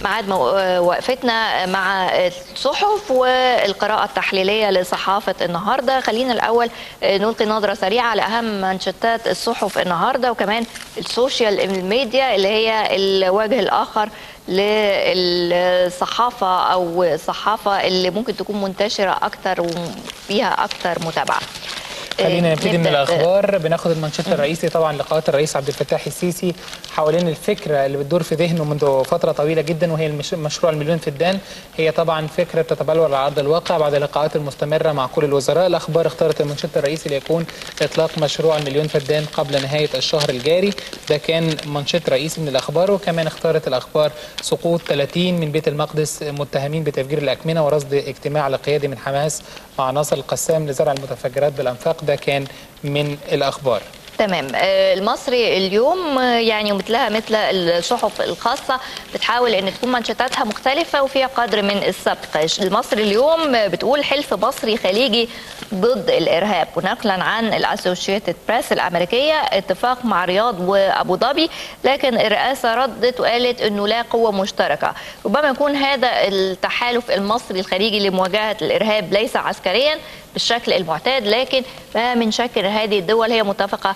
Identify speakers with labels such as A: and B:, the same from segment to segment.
A: ميعاد وقفتنا مع الصحف والقراءة التحليلية لصحافة النهاردة خلينا الأول نلقي نظرة سريعة على أهم منشطات الصحف النهاردة وكمان السوشيال ميديا اللي هي الوجه الآخر للصحافة أو الصحافة اللي ممكن تكون منتشرة أكتر وفيها أكتر متابعة
B: خلينا نبتدي من الاخبار بناخد المنشط الرئيسي طبعا لقاءات الرئيس عبد الفتاح السيسي حوالين الفكره اللي بتدور في ذهنه منذ فتره طويله جدا وهي مشروع المليون فدان هي طبعا فكره بتتبلور على ارض الواقع بعد اللقاءات المستمره مع كل الوزراء الاخبار اختارت المنشط الرئيسي ليكون اطلاق مشروع المليون فدان قبل نهايه الشهر الجاري ده كان منشط رئيسي من الاخبار وكمان اختارت الاخبار سقوط 30 من بيت المقدس متهمين بتفجير الاكمنه ورصد اجتماع لقيادي من حماس مع ناصر القسام لزرع المتفجرات بالانفاق ده كان من الأخبار
A: تمام المصري اليوم يعني مثلها مثل الصحف الخاصة بتحاول ان تكون منشطاتها مختلفة وفيها قدر من السبق المصري اليوم بتقول حلف مصري خليجي ضد الارهاب ونقلا عن الاسوشيتد بريس الامريكية اتفاق مع رياض وابو ظبي لكن الرئاسة ردت وقالت انه لا قوة مشتركة ربما يكون هذا التحالف المصري الخليجي لمواجهة الارهاب ليس عسكريا بالشكل المعتاد لكن ما من شك ان هذه الدول هي متفقه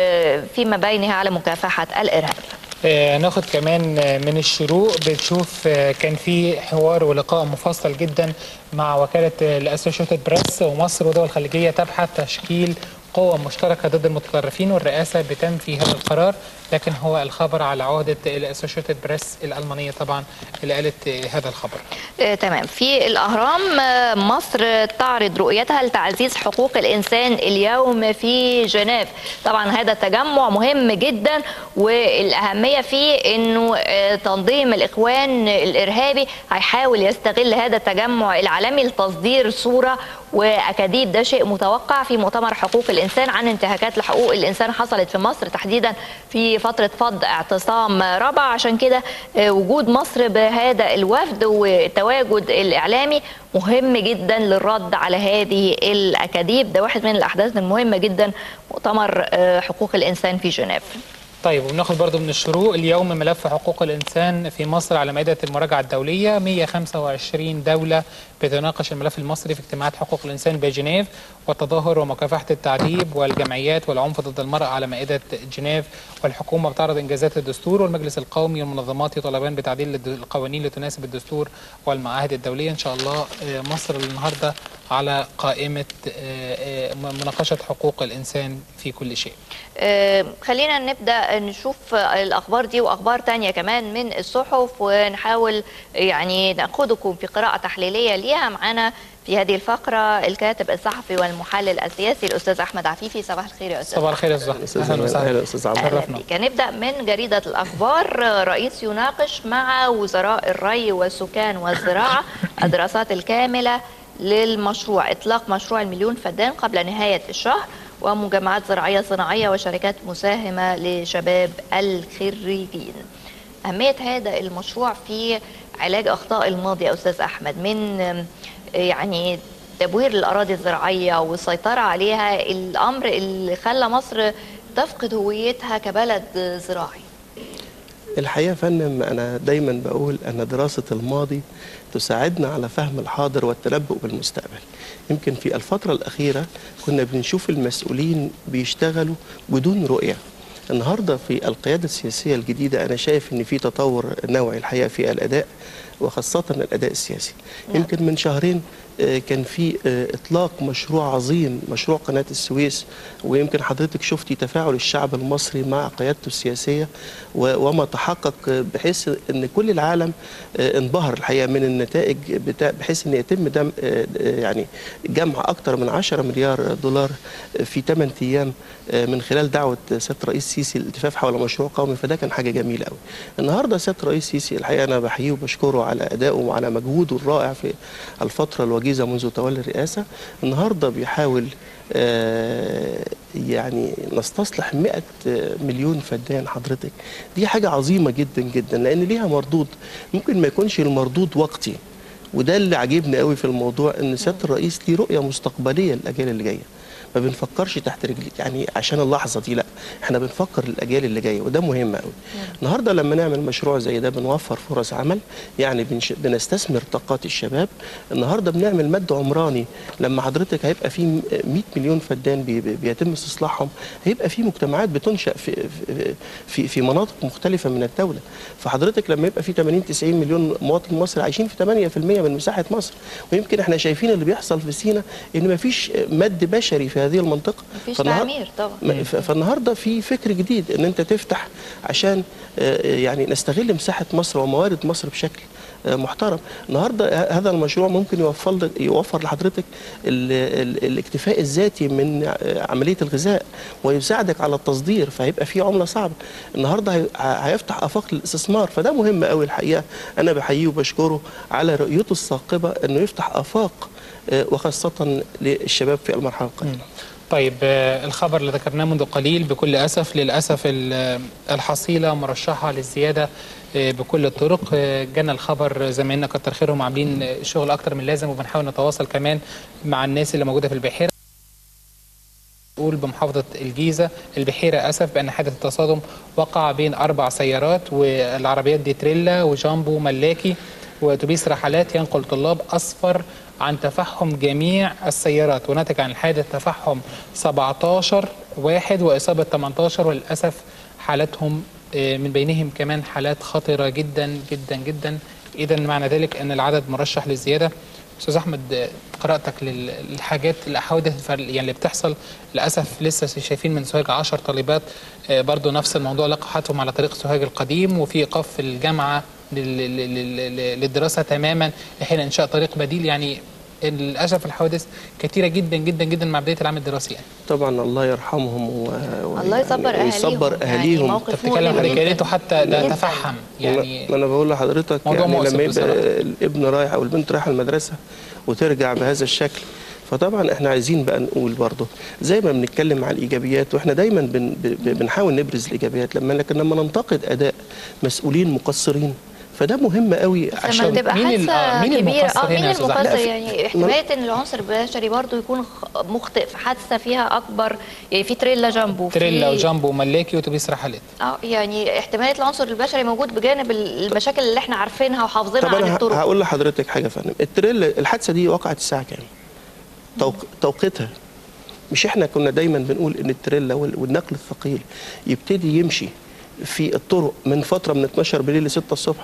A: فيما بينها على مكافحه الارهاب.
B: ناخد كمان من الشروق بنشوف كان في حوار ولقاء مفصل جدا مع وكاله الاسوشيتد بريس ومصر ودول الخليجيه تبحث تشكيل قوة مشتركة ضد المتطرفين والرئاسة بتنفي هذا القرار لكن هو الخبر على عهدة الاسوشيتد بريس الألمانية طبعا اللي قالت هذا الخبر
A: آه تمام في الأهرام مصر تعرض رؤيتها لتعزيز حقوق الإنسان اليوم في جنيف طبعا هذا تجمع مهم جدا والأهمية فيه أنه آه تنظيم الإخوان الإرهابي هيحاول يستغل هذا التجمع العالمي لتصدير صورة واكاذيب ده شيء متوقع في مؤتمر حقوق الانسان عن انتهاكات لحقوق الانسان حصلت في مصر تحديدا في فتره فض اعتصام رابع عشان كده وجود مصر بهذا الوفد والتواجد الاعلامي مهم جدا للرد على هذه الاكاذيب ده واحد من الاحداث المهمه جدا مؤتمر حقوق الانسان في جنيف
B: طيب وبناخد برضو من الشروق اليوم ملف حقوق الإنسان في مصر على مائدة المراجعة الدولية 125 دولة بتناقش الملف المصري في اجتماعات حقوق الإنسان بجنيف والتظاهر ومكافحة التعذيب والجمعيات والعنف ضد المرأة على مائدة جنيف والحكومة بتعرض إنجازات الدستور والمجلس القومي والمنظمات يطالبان بتعديل القوانين لتناسب الدستور والمعاهد الدولية إن شاء الله مصر النهاردة على قائمة مناقشة حقوق الإنسان في كل شيء
A: خلينا نبدأ نشوف الأخبار دي وأخبار تانية كمان من الصحف ونحاول يعني نأخذكم في قراءة تحليلية ليها معنا في هذه الفقرة الكاتب الصحفي والمحلل السياسي الأستاذ أحمد عفيفي صباح الخير يا أستاذ
B: صباح الخير يا أستاذ
C: أهلا وسهلا أستاذ
A: عبد نبدأ من جريدة الأخبار رئيس يناقش مع وزراء الري والسكان والزراعة الدراسات الكاملة للمشروع إطلاق مشروع المليون فدان قبل نهاية الشهر ومجمعات زراعية صناعية وشركات مساهمة لشباب الخريجين أهمية هذا المشروع في علاج أخطاء الماضي يا أستاذ أحمد من يعني تبوير الأراضي الزراعية والسيطرة عليها الأمر اللي خلى مصر تفقد هويتها كبلد زراعي
C: الحقيقة فندم أنا دايما بقول أن دراسة الماضي تساعدنا على فهم الحاضر والتنبؤ بالمستقبل يمكن في الفترة الأخيرة كنا بنشوف المسؤولين بيشتغلوا بدون رؤية النهاردة في القيادة السياسية الجديدة أنا شايف أن في تطور نوعي الحقيقة في الأداء وخاصة الأداء السياسي يمكن من شهرين كان في اطلاق مشروع عظيم مشروع قناه السويس ويمكن حضرتك شفتي تفاعل الشعب المصري مع قيادته السياسيه وما تحقق بحيث ان كل العالم انبهر الحقيقه من النتائج بتاع بحيث ان يتم دم يعني جمع اكثر من 10 مليار دولار في 8 ايام من خلال دعوه سياده الرئيس السيسي للالتفاف حول مشروع قومي فده كان حاجه جميله قوي. النهارده سياده الرئيس السيسي الحقيقه انا بحييه وبشكره على ادائه وعلى مجهوده الرائع في الفتره الوجيزه منذ تولي الرئاسه النهارده بيحاول يعني نستصلح 100 مليون فدان حضرتك دي حاجه عظيمه جدا جدا لان ليها مردود ممكن ما يكونش المردود وقتي وده اللي عجبني قوي في الموضوع ان سياده الرئيس ليه رؤيه مستقبليه للاجيال اللي جايه ما بنفكرش تحت رجلي يعني عشان اللحظه دي لا احنا بنفكر الاجيال اللي جايه وده مهم قوي النهارده لما نعمل مشروع زي ده بنوفر فرص عمل يعني بنش... بنستثمر طاقات الشباب النهارده بنعمل مد عمراني لما حضرتك هيبقى في 100 مليون فدان بي... بي- بيتم استصلاحهم هيبقى في مجتمعات بتنشا في في في, في مناطق مختلفه من الدوله فحضرتك لما يبقى في 80 90 مليون مواطن مصري عايشين في 8% من مساحه مصر ويمكن احنا شايفين اللي بيحصل في سينا ان ما فيش مد بشري في هذه المنطقه
A: مفيش
C: فالنهار-
A: تعمير طبعا
C: م- ف- فالنهارده في فكر جديد ان انت تفتح عشان آه، يعني نستغل مساحه مصر وموارد مصر بشكل آه، محترم النهارده ه- هذا المشروع ممكن يوفر لك- يوفر لحضرتك ال ال الاكتفاء الذاتي من آه، عمليه الغذاء ويساعدك على التصدير فهيبقى في عمله صعبه النهارده هي- ه- هيفتح افاق للاستثمار فده مهم قوي الحقيقه انا بحييه وبشكره على رؤيته الثاقبه انه يفتح افاق آه، وخاصه للشباب في المرحله القادمه
B: طيب آه، الخبر اللي ذكرناه منذ قليل بكل أسف للأسف ال- آه، الحصيلة مرشحة للزيادة آه، بكل الطرق آه، جانا الخبر زمايلنا كتر خيرهم عاملين آه، شغل أكتر من لازم وبنحاول نتواصل كمان مع الناس اللي موجودة في البحيرة نقول بمحافظة الجيزة البحيرة أسف بأن حادث التصادم وقع بين أربع سيارات والعربيات دي تريلا وجامبو ملاكي وأتوبيس رحلات ينقل طلاب أسفر عن تفحم جميع السيارات ونتج عن الحادث تفحم 17 واحد وإصابة 18 وللأسف حالتهم آه، من بينهم كمان حالات خطرة جدا جدا جدا إذا معنى ذلك أن العدد مرشح للزيادة استاذ احمد آه، قراءتك لل- للحاجات الاحوادث الفر- يعني اللي بتحصل للاسف لسه شايفين من سوهاج 10 طالبات آه، برضو نفس الموضوع لقحتهم على طريق سوهاج القديم وفي ايقاف في الجامعه لل- لل- لل- للدراسه تماما لحين انشاء طريق بديل يعني للاسف الحوادث كثيره جدا جدا جدا مع بدايه العام الدراسي يعني
C: طبعا الله يرحمهم و... و-
A: الله يصبر
C: يعني
A: اهاليهم
C: ويصبر
A: يعني
C: اهاليهم
A: موقف
B: بتتكلم
A: مؤلم
B: حضرتك يا
A: جداً.
B: ريته حتى ده
A: جداً.
B: تفحم يعني
C: ما انا بقول لحضرتك
B: موضوع
C: يعني
B: مؤسف
C: لما يبقى
B: بصراحة.
C: الابن رايح او البنت رايحه المدرسه وترجع بهذا الشكل فطبعا احنا عايزين بقى نقول برضه زي ما بنتكلم عن الايجابيات واحنا دايما بن ب- بنحاول نبرز الايجابيات لما لكن لما ننتقد اداء مسؤولين مقصرين فده مهم قوي
A: لما
C: عشان
A: تبقى
B: مين ال- آه،
A: حادثه
B: مين
A: كبيره
B: المقصر
A: اه
B: هنا
A: مين
B: يا أستاذ أحمد؟
A: المقصر
C: لا، في-
A: يعني احتماليه ان العنصر البشري برضو يكون خ- مخطئ في حادثه فيها اكبر يعني في تريلا جامبو في-
B: تريلا وجامبو وملاكي واتوبيس رحلات
A: اه يعني احتماليه العنصر البشري موجود بجانب المشاكل اللي احنا عارفينها وحافظينها
C: طب
A: عن
C: انا ه-
A: الطرق
C: هقول لحضرتك حاجه يا فندم التريل الحادثه دي وقعت الساعه كام توق... توقيتها مش احنا كنا دايما بنقول ان التريلا وال- والنقل الثقيل يبتدي يمشي في الطرق من فتره من 12 بالليل ل 6 الصبح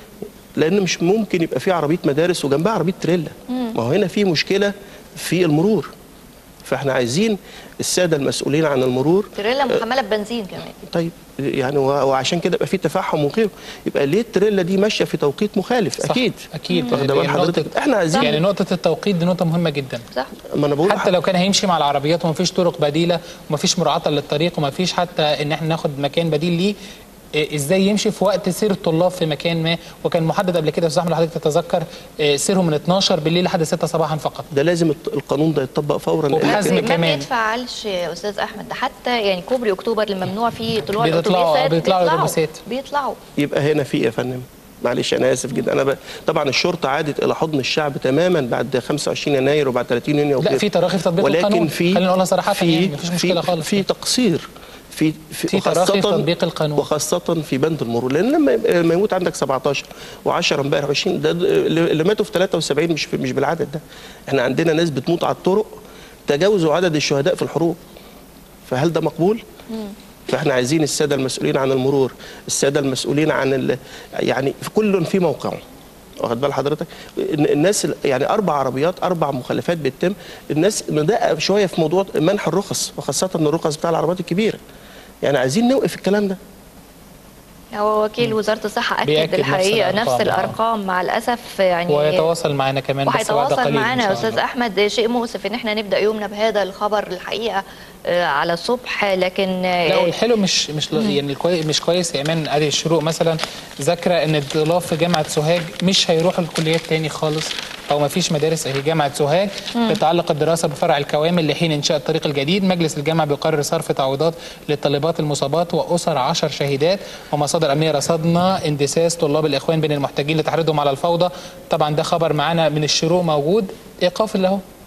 C: لان مش ممكن يبقى في عربيه مدارس وجنبها عربيه تريلا ما هو هنا في مشكله في المرور فاحنا عايزين الساده المسؤولين عن المرور
A: تريلا محمله ببنزين كمان
C: طيب يعني و- وعشان كده يبقى في تفحم وغيره يبقى ليه التريلا دي ماشيه في توقيت مخالف
B: صح،
C: اكيد
B: اكيد
C: واخد بال
B: لأن
C: حضرتك
B: نقطة-
C: احنا عايزين
B: يعني نقطه التوقيت دي نقطه مهمه جدا
A: صح
C: ما انا بقول
B: حتى لو كان هيمشي مع العربيات ومفيش طرق بديله ومفيش مراعاه للطريق ومفيش حتى ان احنا ناخد مكان بديل ليه إيه، ازاي يمشي في وقت سير الطلاب في مكان ما وكان محدد قبل كده يا استاذ احمد حضرتك تتذكر إيه، سيرهم من 12 بالليل لحد 6 صباحا فقط
C: ده لازم الت- القانون ده يتطبق فورا لأن
B: وبحزم
C: كان-
A: ما
B: كمان.
A: بيتفعلش يا استاذ احمد ده حتى يعني كوبري اكتوبر اللي ممنوع فيه طلوع
B: بيطلعوا-
A: الاتوبيسات
B: بيطلعوا الأتوبيسات.
A: بيطلعوا
C: يبقى هنا في إيه يا فندم معلش انا اسف جدا انا ب... طبعا الشرطه عادت الى حضن الشعب تماما بعد 25 يناير وبعد 30 يونيو
B: لا
C: وغيره.
B: في تراخي في تطبيق القانون
C: ولكن في
B: خلينا نقولها صراحه
C: في
B: يعني مفيش مشكله
C: في,
B: خالص
C: في تقصير في
B: في تراخي في تطبيق القانون.
C: وخاصه في بند المرور لان لما لما يموت عندك 17 و10 امبارح 20 ده اللي اللي ماتوا في 73 مش في مش بالعدد ده احنا عندنا ناس بتموت على الطرق تجاوزوا عدد الشهداء في الحروب فهل ده مقبول؟ فاحنا عايزين الساده المسؤولين عن المرور، الساده المسؤولين عن ال... يعني في كل في موقعه. واخد بال حضرتك؟ الن- الناس ال- يعني اربع عربيات اربع مخالفات بتتم، الناس ندقق شويه في موضوع منح الرخص وخاصه الرخص بتاع العربيات الكبيره. يعني عايزين نوقف الكلام ده.
A: هو وكيل وزاره الصحه اكد
B: بيأكد نفس
A: الحقيقه
B: الأرقام،
A: نفس
B: آه.
A: الارقام مع الاسف يعني
B: ويتواصل معنا كمان بس بعد
A: وهيتواصل
B: قليل
A: معانا
B: إن
A: يا
B: شاء
A: استاذ
B: الله.
A: احمد شيء مؤسف ان احنا نبدا يومنا بهذا الخبر الحقيقه آه، على الصبح لكن آه،
B: لا والحلو مش مش يعني الكوي مش كويس يا ايمان ادي الشروق مثلا ذاكره ان الطلاب في جامعه سوهاج مش هيروحوا الكليات تاني خالص او ما فيش مدارس اهي جامعه سوهاج تتعلق الدراسه بفرع الكوامل لحين انشاء الطريق الجديد مجلس الجامعه بيقرر صرف تعويضات للطالبات المصابات واسر 10 شهيدات ومصادر امنيه رصدنا اندساس طلاب الاخوان بين المحتجين لتحريضهم على الفوضى طبعا ده خبر معانا من الشروق موجود ايقاف اللي هو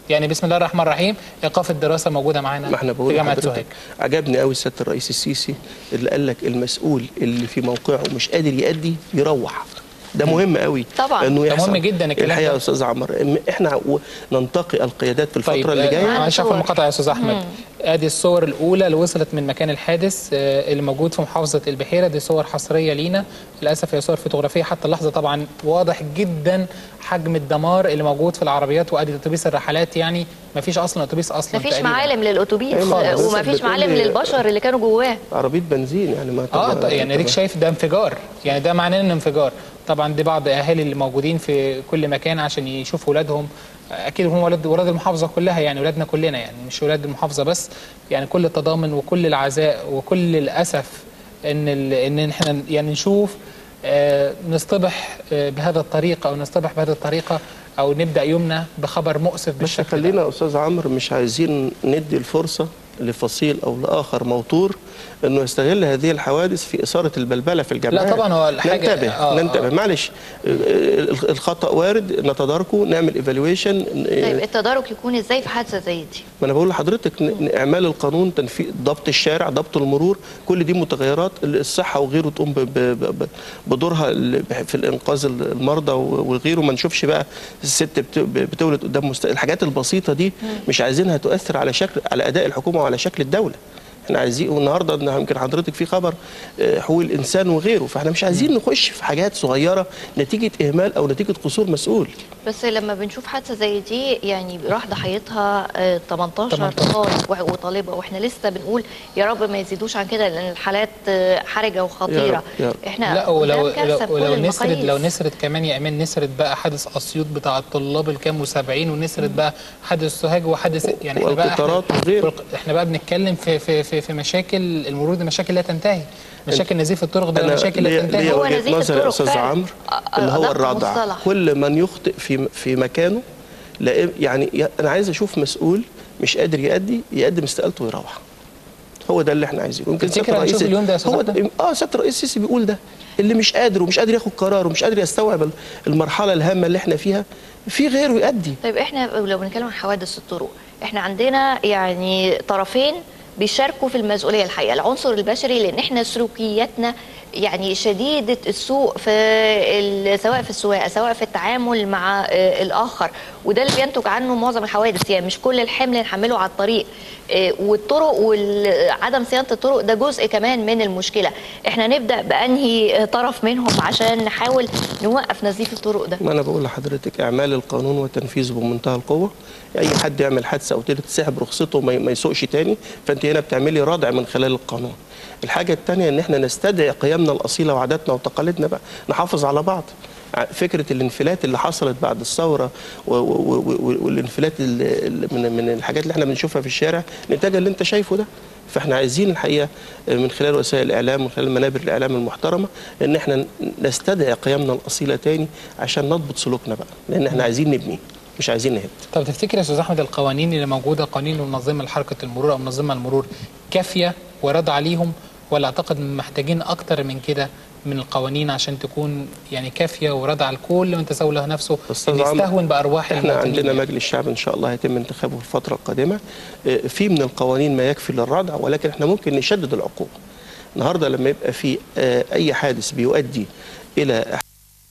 B: يعني بسم الله الرحمن الرحيم ايقاف الدراسه موجوده معانا
C: ما احنا
B: في
C: بقول
B: جامعه
C: لحضرتك
B: سوهاج
C: عجبني قوي سياده الرئيس السيسي اللي قال لك المسؤول اللي في موقعه مش قادر يأدي يروح ده مهم قوي
A: طبعاً.
C: انه
B: ده
C: يحصل
B: مهم جدا الكلام
C: الحقيقه
B: ده.
C: يا استاذ عمر إم- احنا و- ننتقي القيادات في الفتره
B: طيب
C: اللي
B: آه،
C: جايه
A: معانا
B: معلش في
A: صور.
B: المقاطعه يا استاذ احمد ادي الصور الاولى اللي وصلت من مكان الحادث آه، اللي موجود في محافظه البحيره دي صور حصريه لينا للاسف هي صور فوتوغرافيه حتى اللحظه طبعا واضح جدا حجم الدمار اللي موجود في العربيات وادي اتوبيس الرحلات يعني ما فيش اصلا اتوبيس اصلا
A: مفيش
B: تقريباً.
A: معالم للاتوبيس
C: خالص.
A: ومفيش
C: بتقولي-
A: معالم للبشر اللي كانوا جواه
C: عربيه بنزين يعني ما
B: اه
C: طب-
B: طيب يعني اديك
C: طب-
B: شايف ده انفجار يعني ده معناه انه انفجار طبعا دي بعض اهالي اللي موجودين في كل مكان عشان يشوفوا اولادهم اكيد هم ولاد ولاد المحافظه كلها يعني اولادنا كلنا يعني مش ولاد المحافظه بس يعني كل التضامن وكل العزاء وكل الاسف ان ال- ان احنا يعني نشوف آه، نصطبح آه، بهذا الطريق او نصطبح بهذه الطريقه او نبدا يومنا بخبر مؤسف
C: بس
B: بالشكل ده
C: خلينا يا استاذ عمرو مش عايزين ندي الفرصه لفصيل او لاخر موتور انه يستغل هذه الحوادث في اثاره البلبله في الجامعات
B: لا طبعا هو الحاجة-
C: ننتبه
B: آه،
C: ننتبه
B: آه.
C: معلش آه، آه، الخطا وارد نتداركه نعمل ايفالويشن
A: طيب التدارك يكون ازاي في حادثه زي دي
C: ما انا بقول لحضرتك ن- ن- اعمال القانون تنفيذ ضبط الشارع ضبط المرور كل دي متغيرات اللي الصحه وغيره تقوم ب- ب- ب- بدورها ال- في الانقاذ المرضى و- وغيره ما نشوفش بقى الست بت- بتولد قدام مست... الحاجات البسيطه دي مش عايزينها تؤثر على شكل على اداء الحكومه وعلى شكل الدوله احنا عايزين والنهارده إن يمكن حضرتك في خبر آه، حقوق الانسان وغيره فاحنا مش عايزين نخش في حاجات صغيره نتيجه اهمال او نتيجه قصور مسؤول
A: بس لما بنشوف حادثه زي دي يعني راح ضحيتها آه، 18
B: 18.
A: طالب و- وطالبه واحنا لسه بنقول يا رب ما يزيدوش عن كده لان الحالات آه، حرجه
C: يا
A: وخطيره
C: رب، يا رب.
A: احنا
B: لا ولو
A: قدام كارثة
B: لو,
A: بكل
B: لو نسرد
A: المقاييس.
B: لو نسرد كمان يا ايمان نسرد بقى حادث اسيوط بتاع الطلاب الكام و70 ونسرد بقى حادث سوهاج وحادث يعني احنا بقى
C: والقطارات
B: احنا,
C: وغيره.
B: احنا بقى بنتكلم في في في, في مشاكل المرور دي مشاكل لا تنتهي مشاكل نزيف الطرق ده
C: انا
B: مشاكل لا
C: ليا-
B: تنتهي
C: ليا
A: هو
C: وجهه
A: نزيف
C: نظر يا
A: الطرق
C: استاذ
A: فعلا.
C: عمرو
A: أ-
C: اللي هو
A: أدق
C: الردع
A: مصطلح.
C: كل من يخطئ في في مكانه لا يعني ي- انا عايز اشوف مسؤول مش قادر يأدي يقدم استقالته ويروح هو ده اللي احنا عايزينه يمكن
B: تفتكر
C: سيادة
B: هنشوف
C: الرئيس-
B: اليوم ده يا أستاذ
C: هو
B: أحمد؟
C: ده اه سياده الرئيس السيسي بيقول ده اللي مش قادر ومش قادر ياخد قرار ومش قادر يستوعب ال- المرحله الهامه اللي احنا فيها في غيره يأدي
A: طيب احنا لو بنتكلم عن حوادث الطرق احنا عندنا يعني طرفين بيشاركوا في المسؤوليه الحقيقه العنصر البشري لان احنا سلوكياتنا يعني شديده السوء في ال- سواء في السواقه سواء في التعامل مع آه، الاخر وده اللي بينتج عنه معظم الحوادث يعني مش كل الحمل نحمله على الطريق آه، والطرق وعدم صيانه الطرق ده جزء كمان من المشكله احنا نبدا بانهي طرف منهم عشان نحاول نوقف نزيف الطرق ده
C: ما انا بقول لحضرتك اعمال القانون وتنفيذه بمنتهى القوه اي حد يعمل حادثه او تسحب رخصته ما ما يسوقش تاني فانت هنا بتعملي ردع من خلال القانون الحاجه الثانيه ان احنا نستدعي قيمنا الاصيله وعاداتنا وتقاليدنا بقى نحافظ على بعض ع- فكره الانفلات اللي حصلت بعد الثوره و- و- و- والانفلات ال- ال- من من الحاجات اللي احنا بنشوفها في الشارع نتاج اللي انت شايفه ده فاحنا عايزين الحقيقه من خلال وسائل الاعلام ومن خلال منابر الاعلام المحترمه ان احنا نستدعي قيمنا الاصيله تاني عشان نضبط سلوكنا بقى لان احنا عايزين نبني مش عايزين نهد
B: طب تفتكر يا استاذ احمد القوانين اللي موجوده قوانين المنظمه لحركه المرور او منظمه المرور كافيه ورد عليهم ولا اعتقد محتاجين اكتر من كده من القوانين عشان تكون يعني كافيه ورد على الكل من تساوي له نفسه
C: أستاذ
B: إن
C: عمرو،
B: يستهون بارواح
C: احنا
B: المواطنين
C: عندنا
B: يعني.
C: مجلس شعب ان شاء الله هيتم انتخابه في الفتره القادمه اه، في من القوانين ما يكفي للردع ولكن احنا ممكن نشدد العقوبه النهارده لما يبقى في اه، اي حادث بيؤدي الى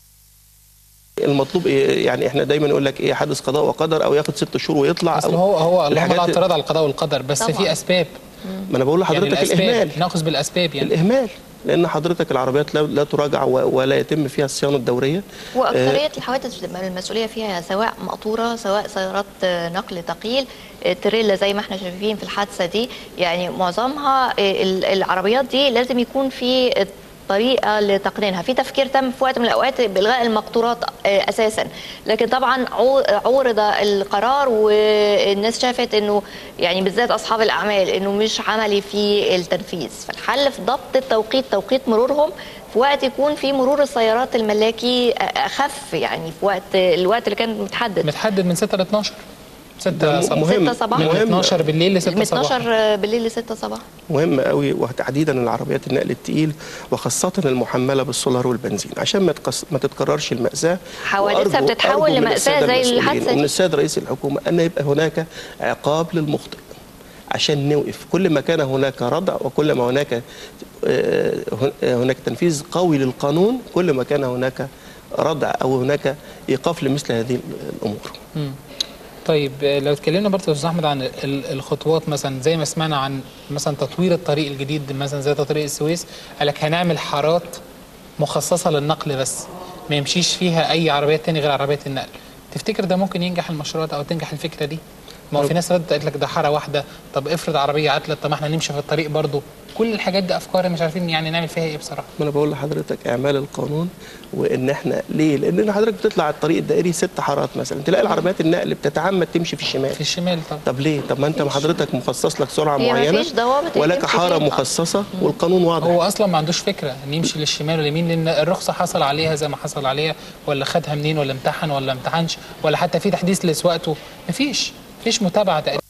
C: المطلوب ايه يعني احنا دايما نقول لك ايه حادث قضاء وقدر او ياخد ست شهور ويطلع
B: اصل
C: أو
B: هو هو اللهم لا
C: الحاجات-
B: اعتراض على القضاء والقدر بس
A: طبعاً.
B: في اسباب
C: ما انا بقول
B: يعني
C: لحضرتك الاهمال
B: الاسباب ناخذ بالاسباب يعني
C: الاهمال لان حضرتك العربيات لا, لا تراجع و- ولا يتم فيها الصيانه الدوريه اه،
A: واكثريه الحوادث بتبقى المسؤوليه فيها سواء مقطوره سواء سيارات آه، نقل ثقيل آه، تريلا زي ما احنا شايفين في الحادثه دي يعني معظمها آه، ال- العربيات دي لازم يكون في طريقه لتقنينها في تفكير تم في وقت من الاوقات بالغاء المقطورات آه، اساسا لكن طبعا عو- عورض القرار والناس شافت انه يعني بالذات اصحاب الاعمال انه مش عملي في التنفيذ فالحل في ضبط التوقيت توقيت مرورهم في وقت يكون في مرور السيارات الملاكي اخف يعني في وقت الوقت اللي كان متحدد
B: متحدد من 6 ل 12 6 صباح
C: مهم.
A: 6 صباح
B: من
C: مهم.
B: 12 بالليل ل 6
A: من
B: صباحا
A: 12 بالليل ل 6 صباح
C: مهم قوي وتحديدا العربيات النقل التقيل وخاصه المحمله بالسولار والبنزين عشان ما تقص... ما تتكررش الماساه
A: حوادثها
C: وأرجو-
A: بتتحول
C: أرجو من
A: لمأساة
C: السادة
A: زي
C: المسؤولين
A: الحادثة
C: ومن
A: دي.
C: السيد رئيس الحكومه ان يبقى هناك عقاب للمخطئ عشان نوقف كل ما كان هناك ردع وكل ما هناك آه، هناك تنفيذ قوي للقانون كل ما كان هناك ردع او هناك ايقاف لمثل هذه الامور
B: مم. طيب آه، لو اتكلمنا برضه يا استاذ احمد عن ال- الخطوات مثلا زي ما سمعنا عن مثلا تطوير الطريق الجديد مثلا زي طريق السويس قال لك هنعمل حارات مخصصه للنقل بس ما يمشيش فيها اي عربيات تاني غير عربيات النقل تفتكر ده ممكن ينجح المشروع ده او تنجح الفكره دي ما هو في ناس ردت قالت لك ده حاره واحده طب افرض عربيه عطلت طب ما احنا نمشي في الطريق برضه كل الحاجات دي افكار مش عارفين يعني نعمل فيها ايه بصراحه
C: ما انا بقول لحضرتك اعمال القانون وان احنا ليه؟ لان حضرتك بتطلع على الطريق الدائري ست حارات مثلا تلاقي العربيات النقل بتتعمد تمشي في الشمال
B: في الشمال طبعا
C: طب ليه؟ طب ما انت حضرتك مخصص لك سرعه
A: هي
C: معينه
A: مفيش ضوابط
C: ولك
A: تمشي
C: حاره
A: فيها.
C: مخصصه والقانون واضح
B: هو اصلا ما عندوش فكره ان يمشي للشمال واليمين لان الرخصه حصل عليها زي ما حصل عليها ولا خدها منين ولا امتحن ولا امتحنش ولا حتى في تحديث لسواقته مفيش مفيش متابعه تقريبا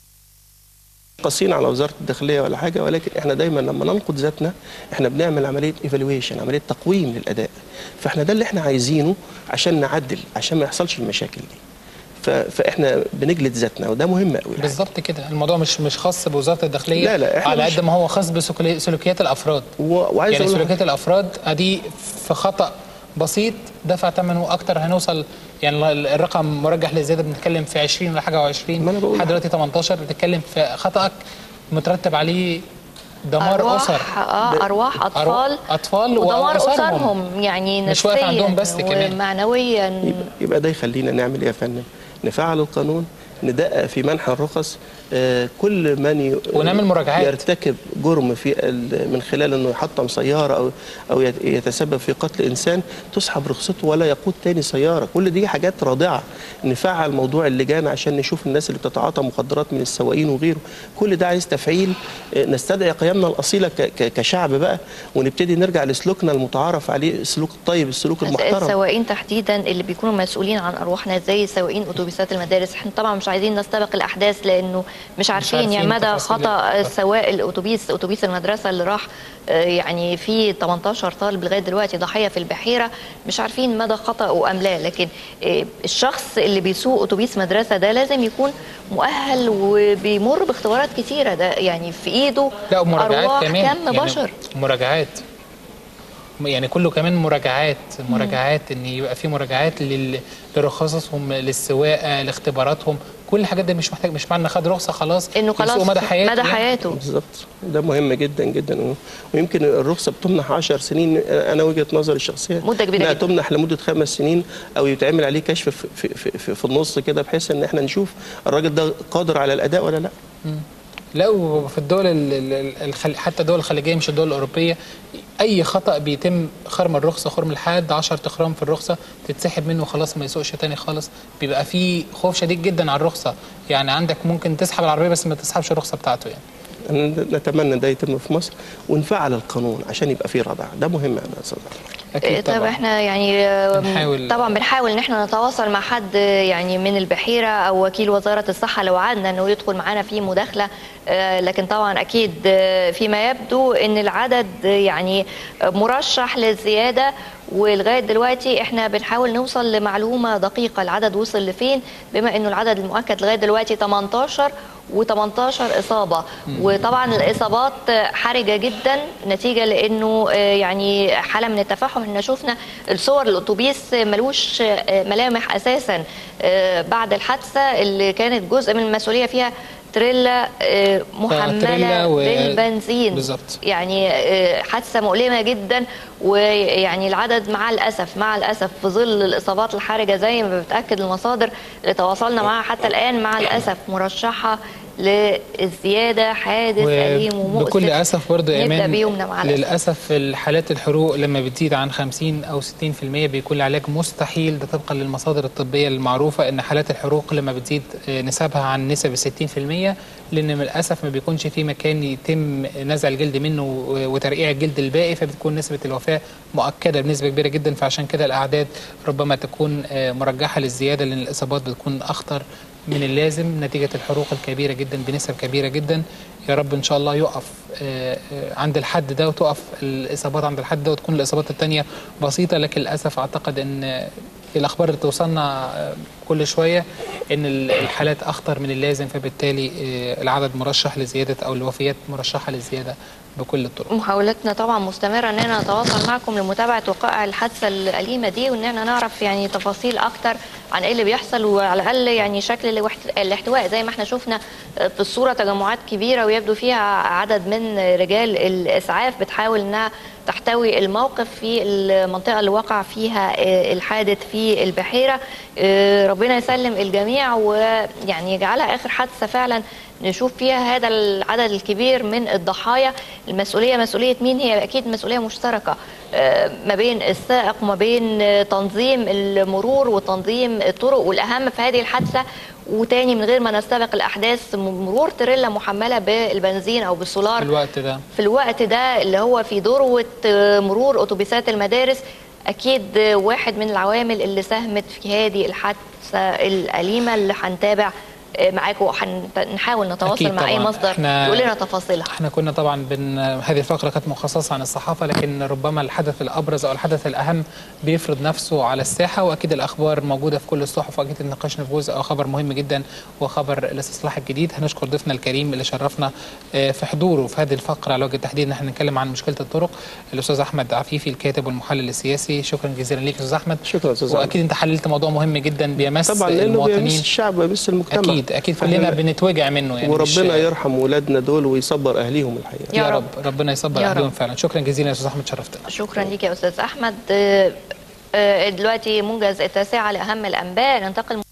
C: قاسين على وزاره الداخليه ولا حاجه ولكن احنا دايما لما ننقد ذاتنا احنا بنعمل عمليه ايفالويشن عمليه تقويم للاداء فاحنا ده اللي احنا عايزينه عشان نعدل عشان ما يحصلش المشاكل دي ف- فاحنا بنجلد ذاتنا وده مهم قوي
B: بالظبط كده الموضوع مش مش خاص بوزاره الداخليه
C: لا، لا، إحنا
B: على
C: مش-
B: قد ما هو خاص بسلوكيات الافراد
C: و- وعايز
B: يعني
C: اقول
B: سلوكيات الافراد ادي في خطا بسيط دفع ثمنه اكتر هنوصل يعني ال- الرقم مرجح للزياده بنتكلم في 20 ولا حاجه و20
C: ما أنا بقول
B: لحد دلوقتي 18 بتتكلم في خطأك مترتب عليه دمار اسر
A: ارواح اه ارواح اطفال
B: اطفال
A: ودمار
B: وأسرهم.
A: اسرهم يعني
B: مش واقف
A: نفسيا
B: عندهم بس كمان.
A: ومعنويا
C: يبقى, يبقى ده يخلينا نعمل ايه يا فندم؟ نفعل القانون ندقق في منح الرخص آه، كل من ي-
B: ونعمل مراجعات.
C: يرتكب جرم في ال- من خلال انه يحطم سياره او او يت- يتسبب في قتل انسان تسحب رخصته ولا يقود تاني سياره كل دي حاجات رادعه نفعل موضوع اللجان عشان نشوف الناس اللي بتتعاطى مخدرات من السواقين وغيره كل ده عايز تفعيل آه، نستدعي قيمنا الاصيله ك- ك- كشعب بقى ونبتدي نرجع لسلوكنا المتعارف عليه السلوك الطيب السلوك المحترم
A: السواقين تحديدا اللي بيكونوا مسؤولين عن ارواحنا زي سواقين اتوبيسات المدارس احنا طبعا مش عايزين نستبق الاحداث لانه مش عارفين,
B: عارفين
A: يعني مدى
B: تفاصيل
A: خطا
B: الخطأ.
A: سواق الاتوبيس اتوبيس المدرسه اللي راح آه، يعني في 18 طالب لغايه دلوقتي ضحيه في البحيره مش عارفين مدى خطاه ام لا لكن آه، الشخص اللي بيسوق اتوبيس مدرسه ده لازم يكون مؤهل وبيمر باختبارات كتيره ده يعني في ايده
B: لا ومراجعات
A: ارواح
B: كمان
A: كم
B: يعني
A: بشر
B: مراجعات يعني كله كمان مراجعات مراجعات ان يبقى في مراجعات لل- لرخصهم للسواقه لاختباراتهم كل الحاجات دي مش محتاج مش معنى خد رخصه خلاص
A: انه
B: يسوق
A: خلاص
B: مدى حياته
A: مدى
B: يعني.
A: حياته
C: بالظبط ده مهم جدا جدا و- ويمكن الرخصه بتمنح 10 سنين انا وجهه نظري الشخصيه
A: مدة كبيرة
C: انها
A: جدا.
C: تمنح لمده خمس سنين او يتعمل عليه كشف في, في, في, في, في النص كده بحيث ان احنا نشوف الراجل ده قادر على الاداء ولا لا
B: لا وفي الدول ال- ال- الخل... حتى الدول الخليجيه مش الدول الاوروبيه اي خطا بيتم خرم الرخصه خرم الحاد 10 تخرام في الرخصه تتسحب منه خلاص ما يسوقش تاني خالص بيبقى في خوف شديد جدا على الرخصه يعني عندك ممكن تسحب العربيه بس ما تسحبش الرخصه بتاعته يعني
C: أنا نتمنى ده يتم في مصر ونفعل القانون عشان يبقى فيه ردع ده مهم يا استاذ
A: إيه، طب احنا يعني آه،
B: بنحاول-
A: طبعا بنحاول ان احنا نتواصل مع حد آه، يعني من البحيره او وكيل وزاره الصحه لو وعدنا انه يدخل معانا في مداخله آه، لكن طبعا اكيد آه، فيما يبدو ان العدد آه، يعني آه، مرشح للزياده ولغايه دلوقتي احنا بنحاول نوصل لمعلومه دقيقه العدد وصل لفين بما انه العدد المؤكد لغايه دلوقتي 18 و18 اصابه وطبعا الاصابات حرجه جدا نتيجه لانه آه، يعني حاله من التفاحم احنا شفنا الصور الاتوبيس ملوش آه، ملامح اساسا آه، بعد الحادثه اللي كانت جزء من المسؤوليه فيها تريلا آه، محمله
B: تريلا و-
A: بالبنزين
B: بالظبط.
A: يعني آه، حادثه مؤلمه جدا ويعني العدد مع الاسف مع الاسف في ظل الاصابات الحرجه زي ما بتاكد المصادر اللي تواصلنا معها حتى الان مع الاسف مرشحه للزياده حادث اليم ومؤسف
B: بكل اسف برضه يا
A: نبدا
B: ايمان
A: بيومنا مع الاسف
B: للاسف الحالات الحروق لما بتزيد عن 50 او 60% بيكون العلاج مستحيل ده طبقا للمصادر الطبيه المعروفه ان حالات الحروق لما بتزيد آه، نسبها عن نسب ال 60% لان للاسف ما بيكونش في مكان يتم نزع الجلد منه و- وترقيع الجلد الباقي فبتكون نسبه الوفاه مؤكده بنسبه كبيره جدا فعشان كده الاعداد ربما تكون آه، مرجحه للزياده لان الاصابات بتكون اخطر من اللازم نتيجه الحروق الكبيره جدا بنسب كبيره جدا يا رب ان شاء الله يقف آه، آه، عند الحد ده وتقف الاصابات عند الحد ده وتكون الاصابات الثانيه بسيطه لكن للاسف اعتقد ان الاخبار اللي توصلنا آه، كل شويه ان ال- الحالات اخطر من اللازم فبالتالي آه، العدد مرشح لزياده او الوفيات مرشحه للزياده بكل الطرق
A: محاولتنا طبعا مستمرة ان احنا نتواصل معكم لمتابعة وقائع الحادثة الأليمة دي وان احنا نعرف يعني تفاصيل اكتر عن ايه اللي بيحصل وعلى الاقل يعني شكل الاحت- الاحتواء زي ما احنا شفنا في الصورة تجمعات كبيرة ويبدو فيها عدد من رجال الاسعاف بتحاول انها تحتوي الموقف في المنطقة اللي وقع فيها آه، الحادث في البحيرة آه، ربنا يسلم الجميع ويعني يجعلها آخر حادثة فعلا نشوف فيها هذا العدد الكبير من الضحايا المسؤولية مسؤولية مين هي أكيد مسؤولية مشتركة آه، ما بين السائق وما بين آه، تنظيم المرور وتنظيم الطرق والأهم في هذه الحادثة وتاني من غير ما نستبق الأحداث مرور تريلا محملة بالبنزين أو بالسولار
B: في الوقت ده
A: في الوقت ده اللي هو في ذروة آه، مرور أتوبيسات المدارس أكيد آه، واحد من العوامل اللي ساهمت في هذه الحادثة الأليمة اللي هنتابع آه، معاكم وهنحاول نتواصل
B: أكيد
A: مع أي
B: طبعاً.
A: مصدر
B: إحنا-
A: يقول لنا تفاصيلها
B: احنا كنا طبعا بن هذه الفقره كانت مخصصه عن الصحافه لكن ربما الحدث الابرز او الحدث الاهم بيفرض نفسه على الساحه واكيد الاخبار موجوده في كل الصحف واكيد ناقشنا في جزء او خبر مهم جدا هو خبر الاستصلاح الجديد هنشكر ضيفنا الكريم اللي شرفنا آه، في حضوره في هذه الفقره على وجه التحديد ان احنا نتكلم عن مشكله الطرق الاستاذ احمد عفيفي الكاتب والمحلل السياسي شكرا جزيلا ليك يا استاذ احمد
C: شكرا استاذ عمرو.
B: واكيد انت حللت موضوع مهم جدا بيمس
C: طبعا لانه بيمس
B: المواطنين
C: الشعب ويمس المجتمع
B: اكيد اكيد كلنا
C: فإحنا-
B: بنتوجع منه يعني مش-
C: وربنا يرحم ولادنا دول ويصبر اهليهم الحقيقه
A: يا
B: يا
A: رب.
B: رب ربنا يصبر
A: يا
B: اهلهم
A: رب.
B: فعلا شكرا جزيلا يا استاذ احمد شرفتنا
A: شكرا ليك يا أستاذ أحمد آه، آه، دلوقتي موجز التاسعة لأهم الأنباء ننتقل